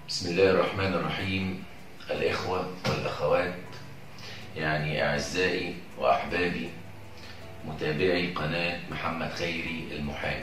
بسم الله الرحمن الرحيم الإخوة والأخوات يعني أعزائي وأحبابي متابعي قناة محمد خيري المحامي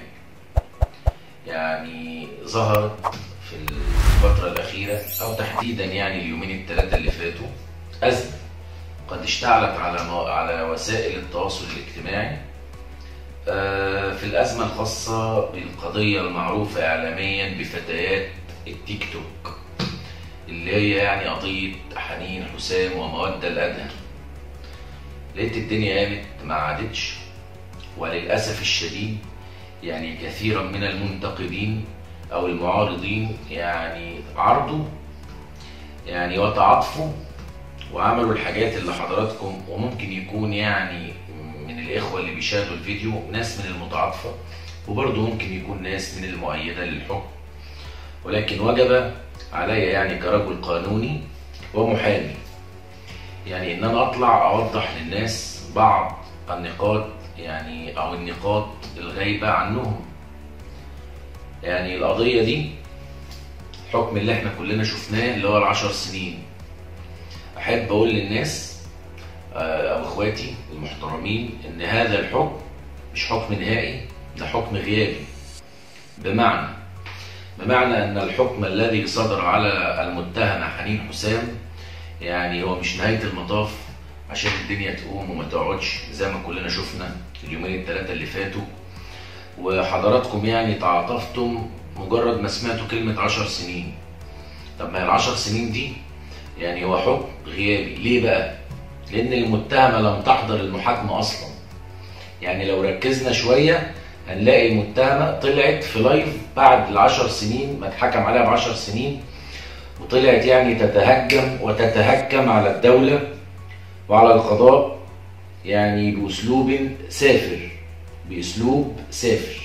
يعني ظهرت في الفترة الأخيرة أو تحديدا يعني اليومين الثلاثة اللي فاتوا أزمة قد اشتعلت على على وسائل التواصل الاجتماعي آه، في الأزمة الخاصة بالقضية المعروفة إعلاميا بفتيات التيك توك اللي هي يعني قضية حنين حسام ومودة الأدهم لقيت الدنيا قامت ما عادتش وللأسف الشديد يعني كثيرا من المنتقدين أو المعارضين يعني عرضوا يعني وتعاطفوا وعملوا الحاجات اللي حضراتكم وممكن يكون يعني من الإخوة اللي بيشاهدوا الفيديو ناس من المتعاطفة وبرضه ممكن يكون ناس من المؤيدة للحكم ولكن وجب علي يعني كرجل قانوني ومحامي يعني ان انا اطلع اوضح للناس بعض النقاط يعني او النقاط الغايبة عنهم يعني القضية دي حكم اللي احنا كلنا شفناه اللي هو العشر سنين احب اقول للناس او اخواتي المحترمين ان هذا الحكم مش حكم نهائي ده حكم غيابي بمعنى بمعنى ان الحكم الذي صدر على المتهمة حنين حسام يعني هو مش نهاية المطاف عشان الدنيا تقوم وما تقعدش زي ما كلنا شفنا اليومين الثلاثة اللي فاتوا وحضراتكم يعني تعاطفتم مجرد ما سمعتوا كلمة عشر سنين طب ما هي العشر سنين دي يعني هو حكم غيابي ليه بقى؟ لأن المتهمة لم تحضر المحاكمة أصلا يعني لو ركزنا شوية هنلاقي المتهمة طلعت في لايف بعد العشر سنين ما اتحكم عليها بعشر سنين وطلعت يعني تتهجم وتتهكم على الدولة وعلى القضاء يعني بأسلوب سافر بأسلوب سافر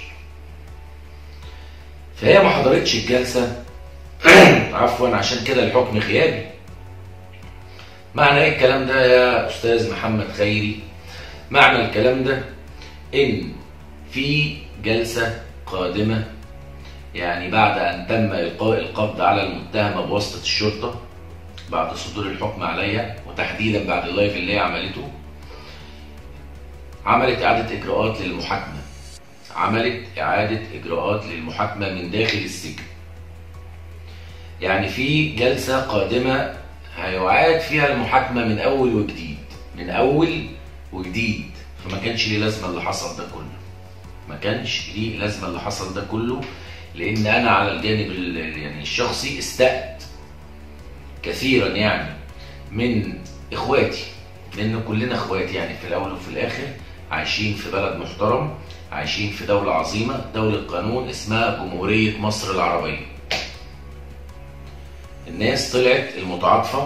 فهي ما حضرتش الجلسة عفوا عشان كده الحكم غيابي معنى ايه الكلام ده يا أستاذ محمد خيري معنى الكلام ده إن في جلسة قادمة يعني بعد أن تم إلقاء القبض على المتهمة بواسطة الشرطة بعد صدور الحكم عليها وتحديدا بعد اللايف اللي هي عملته عملت إعادة إجراءات للمحاكمة عملت إعادة إجراءات للمحاكمة من داخل السجن يعني في جلسة قادمة هيعاد فيها المحاكمة من أول وجديد من أول وجديد فما كانش ليه لازمة اللي حصل ده كله ما كانش ليه لازمه اللي حصل ده كله لان انا على الجانب يعني الشخصي استأت كثيرا يعني من اخواتي لان كلنا اخوات يعني في الاول وفي الاخر عايشين في بلد محترم عايشين في دولة عظيمة دولة قانون اسمها جمهورية مصر العربية الناس طلعت المتعاطفة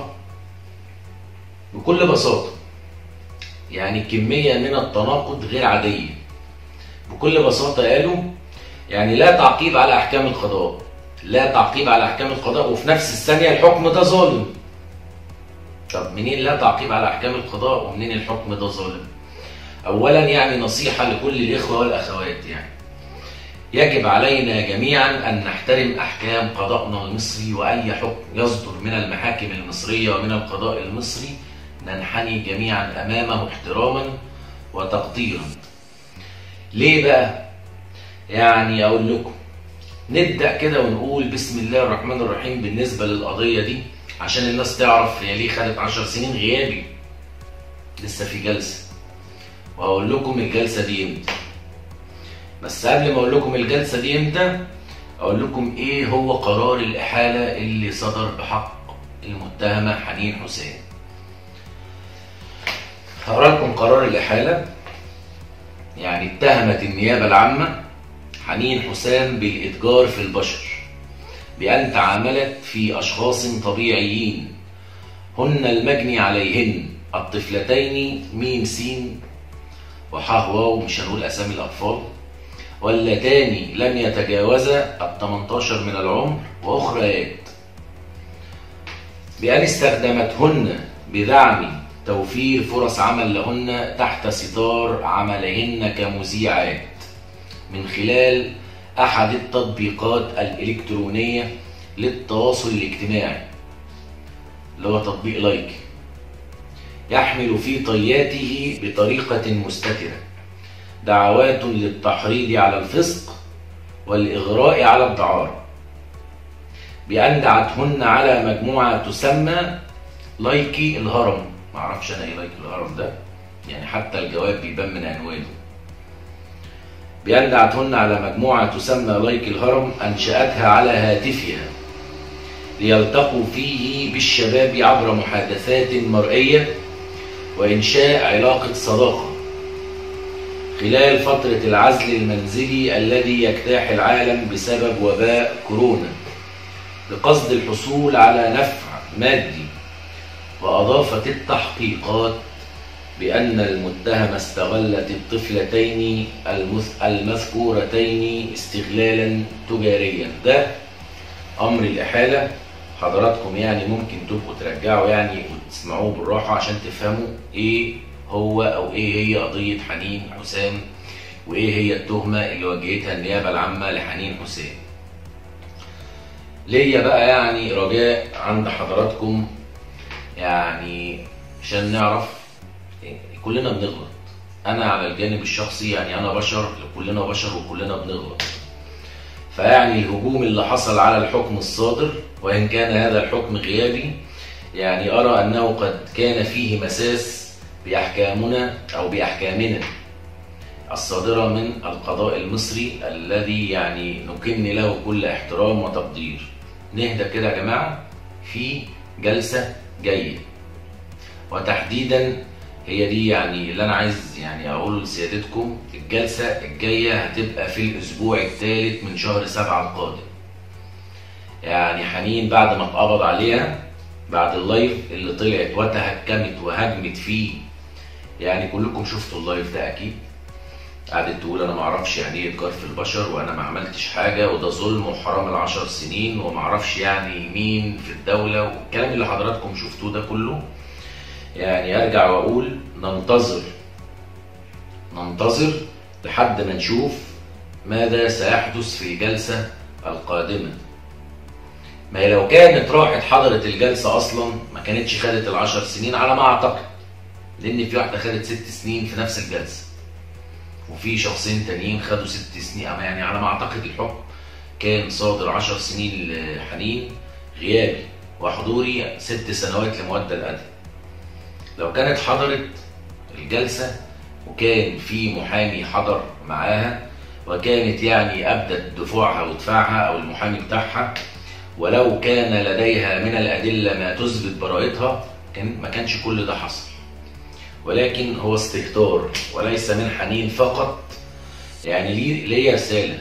بكل بساطة يعني كمية من التناقض غير عادية بكل بساطة قالوا يعني لا تعقيب على أحكام القضاء لا تعقيب على أحكام القضاء وفي نفس الثانية الحكم ده ظالم طب منين لا تعقيب على أحكام القضاء ومنين الحكم ده ظالم أولا يعني نصيحة لكل الإخوة والأخوات يعني يجب علينا جميعا أن نحترم أحكام قضاءنا المصري وأي حكم يصدر من المحاكم المصرية ومن القضاء المصري ننحني جميعا أمامه احتراما وتقديرا ليه بقى؟ يعني أقول لكم نبدأ كده ونقول بسم الله الرحمن الرحيم بالنسبة للقضية دي عشان الناس تعرف هي ليه خدت 10 سنين غيابي لسه في جلسة وهقول لكم الجلسة دي امتى بس قبل ما اقول لكم الجلسة دي امتى اقول لكم ايه هو قرار الإحالة اللي صدر بحق المتهمة حنين حسين هقرا لكم قرار الإحالة يعني اتهمت النيابة العامة حنين حسام بالإتجار في البشر بأن تعاملت في أشخاص طبيعيين هن المجني عليهن الطفلتين ميم سين وحاه واو مش هنقول أسامي الأطفال واللتان لم يتجاوزا ال 18 من العمر وأخريات بأن استخدمتهن بدعم توفير فرص عمل لهن تحت ستار عملهن كمذيعات من خلال أحد التطبيقات الإلكترونية للتواصل الاجتماعي اللي هو تطبيق لايك يحمل في طياته بطريقة مستترة دعوات للتحريض على الفسق والإغراء على الدعارة بأن دعتهن على مجموعة تسمى لايكي الهرم معرفش أنا إيه لايكي الهرم ده يعني حتى الجواب بيبان من عنوانه بأن دعتهن على مجموعة تسمى لايك الهرم أنشأتها على هاتفها ليلتقوا فيه بالشباب عبر محادثات مرئية وإنشاء علاقة صداقة خلال فترة العزل المنزلي الذي يجتاح العالم بسبب وباء كورونا بقصد الحصول على نفع مادي وأضافت التحقيقات بأن المتهمة استغلت الطفلتين المذكورتين استغلالا تجاريا ده أمر الإحالة حضراتكم يعني ممكن تبقوا ترجعوا يعني وتسمعوه بالراحة عشان تفهموا إيه هو أو إيه هي قضية حنين حسام وإيه هي التهمة اللي وجهتها النيابة العامة لحنين حسام ليا بقى يعني رجاء عند حضراتكم يعني عشان نعرف كلنا بنغلط انا على الجانب الشخصي يعني انا بشر كلنا بشر وكلنا بنغلط فيعني الهجوم اللي حصل على الحكم الصادر وان كان هذا الحكم غيابي يعني ارى انه قد كان فيه مساس باحكامنا او باحكامنا الصادره من القضاء المصري الذي يعني نكن له كل احترام وتقدير نهدى كده يا جماعه في جلسه جايه وتحديدا هي دي يعني اللي انا عايز يعني اقوله لسيادتكم الجلسه الجايه هتبقى في الاسبوع الثالث من شهر سبعة القادم يعني حنين بعد ما اتقبض عليها بعد اللايف اللي طلعت وتهكمت وهجمت فيه يعني كلكم شفتوا اللايف ده اكيد قعدت تقول انا ما اعرفش يعني ايه اتجار في البشر وانا ما عملتش حاجه وده ظلم وحرام العشر سنين وما اعرفش يعني مين في الدوله والكلام اللي حضراتكم شفتوه ده كله يعني ارجع واقول ننتظر ننتظر لحد ما نشوف ماذا سيحدث في الجلسه القادمه ما هي لو كانت راحت حضرت الجلسه اصلا ما كانتش خدت العشر سنين على ما اعتقد لان في واحده خدت ست سنين في نفس الجلسه وفي شخصين تانيين خدوا ست سنين يعني على ما اعتقد الحكم كان صادر عشر سنين لحنين غيابي وحضوري ست سنوات لمؤدى الأدب لو كانت حضرت الجلسة وكان في محامي حضر معاها وكانت يعني أبدت دفوعها ودفاعها أو المحامي بتاعها ولو كان لديها من الأدلة ما تثبت براءتها كان ما كانش كل ده حصل ولكن هو استهتار وليس من حنين فقط يعني ليه ليا رسالة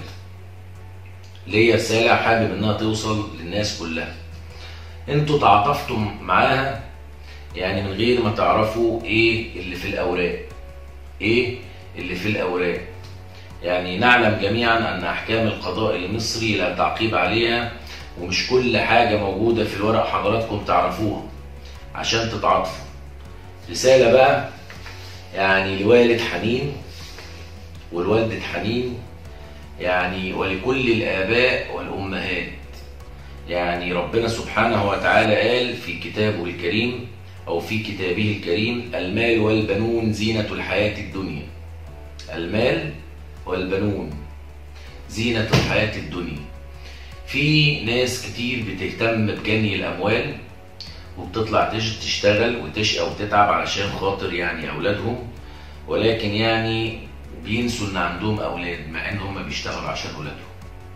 ليا رسالة حابب انها توصل للناس كلها انتوا تعاطفتم معاها يعني من غير ما تعرفوا ايه اللي في الاوراق ايه اللي في الاوراق يعني نعلم جميعا ان احكام القضاء المصري لا تعقيب عليها ومش كل حاجة موجودة في الورق حضراتكم تعرفوها عشان تتعاطفوا رسالة بقى يعني لوالد حنين والوالدة حنين يعني ولكل الآباء والأمهات يعني ربنا سبحانه وتعالى قال في كتابه الكريم أو في كتابه الكريم المال والبنون زينة الحياة الدنيا المال والبنون زينة الحياة الدنيا في ناس كتير بتهتم بجني الأموال وبتطلع تشتغل وتشقى وتتعب علشان خاطر يعني أولادهم ولكن يعني بينسوا إن عندهم أولاد مع إن هم بيشتغلوا عشان أولادهم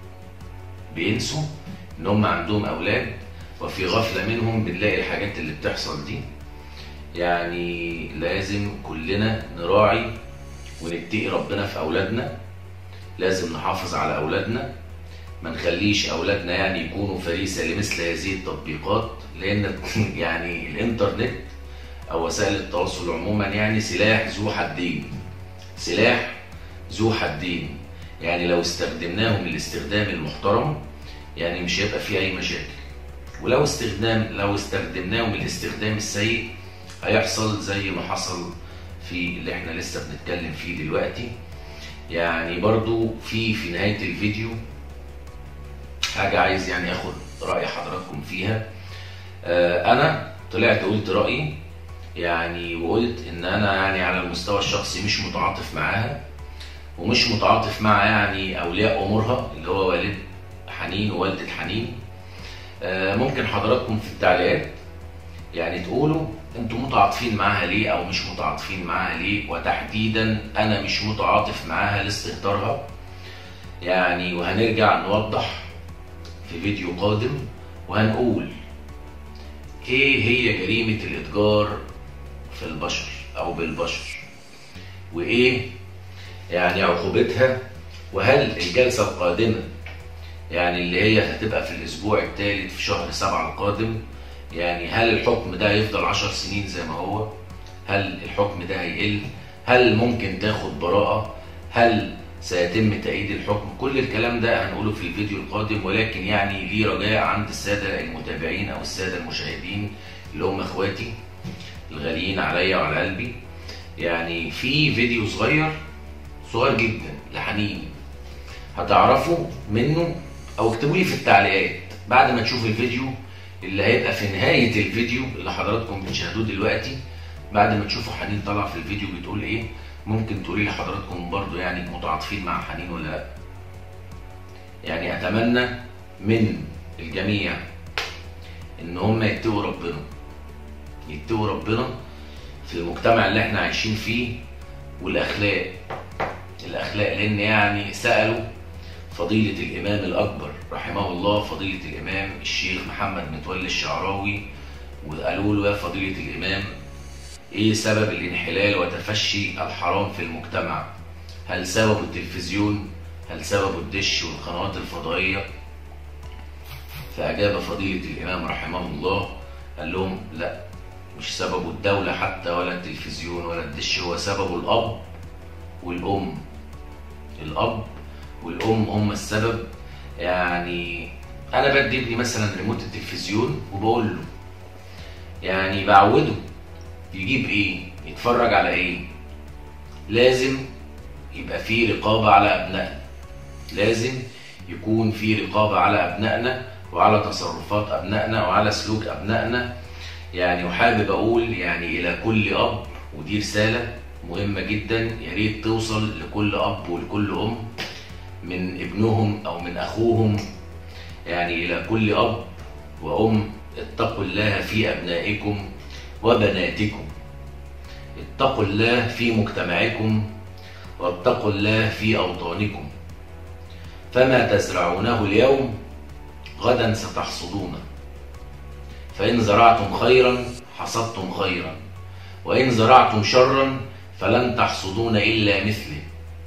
بينسوا إن هم عندهم أولاد وفي غفلة منهم بنلاقي الحاجات اللي بتحصل دي يعني لازم كلنا نراعي ونتقي ربنا في أولادنا لازم نحافظ على أولادنا ما نخليش أولادنا يعني يكونوا فريسة لمثل هذه التطبيقات لأن يعني الإنترنت أو وسائل التواصل عموما يعني سلاح ذو حدين سلاح ذو حدين يعني لو استخدمناهم الاستخدام المحترم يعني مش هيبقى فيه أي مشاكل ولو استخدام لو استخدمناهم الاستخدام السيء هيحصل زي ما حصل في اللي احنا لسه بنتكلم فيه دلوقتي يعني برضو في في نهاية الفيديو حاجة عايز يعني اخد راي حضراتكم فيها آه، انا طلعت قلت رايي يعني وقلت ان انا يعني على المستوى الشخصي مش متعاطف معاها ومش متعاطف مع يعني اولياء امورها اللي هو والد حنين ووالده حنين آه، ممكن حضراتكم في التعليقات يعني تقولوا انتوا متعاطفين معاها ليه او مش متعاطفين معاها ليه وتحديدا انا مش متعاطف معاها لاستهتارها يعني وهنرجع نوضح في فيديو قادم وهنقول ايه هي جريمة الاتجار في البشر او بالبشر وايه يعني عقوبتها وهل الجلسة القادمة يعني اللي هي هتبقى في الاسبوع الثالث في شهر سبعة القادم يعني هل الحكم ده هيفضل عشر سنين زي ما هو هل الحكم ده هيقل هل ممكن تاخد براءة هل سيتم تأييد الحكم كل الكلام ده هنقوله في الفيديو القادم ولكن يعني ليه رجاء عند السادة المتابعين أو السادة المشاهدين اللي هم إخواتي الغاليين عليا وعلى قلبي يعني في فيديو صغير صغير جدا لحنين هتعرفوا منه أو اكتبوا لي في التعليقات بعد ما تشوف الفيديو اللي هيبقى في نهاية الفيديو اللي حضراتكم بتشاهدوه دلوقتي بعد ما تشوفوا حنين طالع في الفيديو بتقول ايه ممكن تقولي لي حضراتكم برضو يعني متعاطفين مع حنين ولا لا يعني اتمنى من الجميع ان هم يتقوا ربنا يتقوا ربنا في المجتمع اللي احنا عايشين فيه والاخلاق الاخلاق لان يعني سالوا فضيلة الإمام الأكبر رحمه الله فضيلة الإمام الشيخ محمد متولي الشعراوي وقالوا له يا فضيلة الإمام إيه سبب الانحلال وتفشي الحرام في المجتمع؟ هل سببه التلفزيون؟ هل سببه الدش والقنوات الفضائية؟ فأجاب فضيلة الإمام رحمه الله قال لهم لا مش سببه الدولة حتى ولا التلفزيون ولا الدش هو سببه الأب والأم الأب والام هم السبب يعني انا بدي ابني مثلا ريموت التلفزيون وبقول له يعني بعوده يجيب ايه يتفرج على ايه لازم يبقى في رقابة على ابنائنا لازم يكون في رقابة على ابنائنا وعلى تصرفات ابنائنا وعلى سلوك ابنائنا يعني وحابب اقول يعني الى كل اب ودي رسالة مهمة جدا يا ريت توصل لكل اب ولكل ام من ابنهم او من اخوهم يعني الى كل اب وام اتقوا الله في ابنائكم وبناتكم اتقوا الله في مجتمعكم واتقوا الله في اوطانكم فما تزرعونه اليوم غدا ستحصدونه فان زرعتم خيرا حصدتم خيرا وان زرعتم شرا فلن تحصدون الا مثله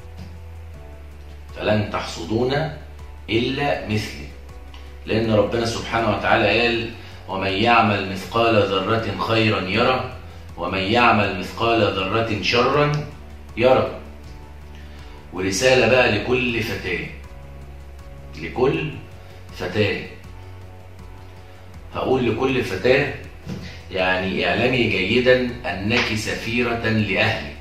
فلن تحصدون إلا مثلي لأن ربنا سبحانه وتعالى قال ومن يعمل مثقال ذرة خيرا يرى ومن يعمل مثقال ذرة شرا يرى ورسالة بقى لكل فتاة لكل فتاة هقول لكل فتاة يعني اعلمي جيدا أنك سفيرة لأهلك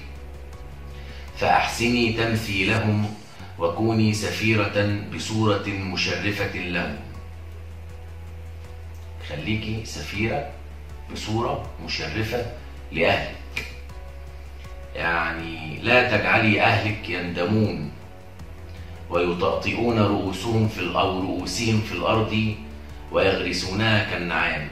فأحسني تمثيلهم وكوني سفيرة بصورة مشرفة لهم خليكي سفيرة بصورة مشرفة لأهلك يعني لا تجعلي أهلك يندمون ويطأطئون رؤوسهم في أو رؤوسهم في الأرض ويغرسونها كالنعام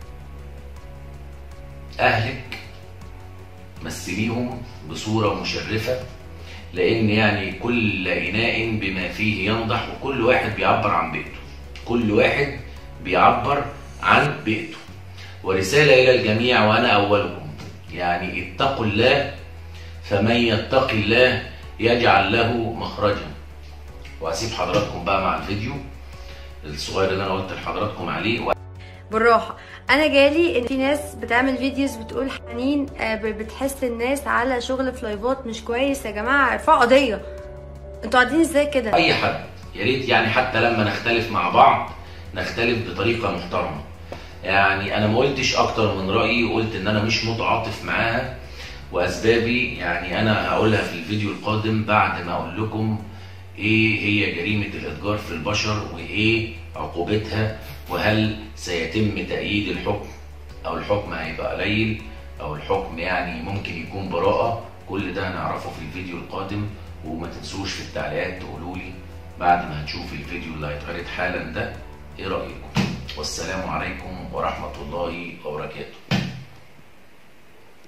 أهلك مثليهم بصورة مشرفة لان يعني كل اناء بما فيه ينضح وكل واحد بيعبر عن بيئته كل واحد بيعبر عن بيئته ورسالة إلى الجميع وأنا أولكم يعني اتقوا الله فمن يتق الله يجعل له مخرجا وأسيب حضراتكم بقى مع الفيديو الصغير اللي أنا قلت لحضراتكم عليه بالراحه انا جالي ان في ناس بتعمل فيديوز بتقول حنين آه، ب- بتحس الناس على شغل في لايفات مش كويس يا جماعه ارفعوا قضيه انتوا قاعدين ازاي كده اي حد يا ريت يعني حتى لما نختلف مع بعض نختلف بطريقه محترمه يعني انا ما قلتش اكتر من رايي وقلت ان انا مش متعاطف معاها واسبابي يعني انا هقولها في الفيديو القادم بعد ما اقول لكم ايه هي جريمه الاتجار في البشر وايه عقوبتها وهل سيتم تأييد الحكم او الحكم هيبقى قليل او الحكم يعني ممكن يكون براءة كل ده هنعرفه في الفيديو القادم وما تنسوش في التعليقات تقولوا لي بعد ما هتشوف الفيديو اللي هيتعرض حالا ده ايه رأيكم والسلام عليكم ورحمة الله وبركاته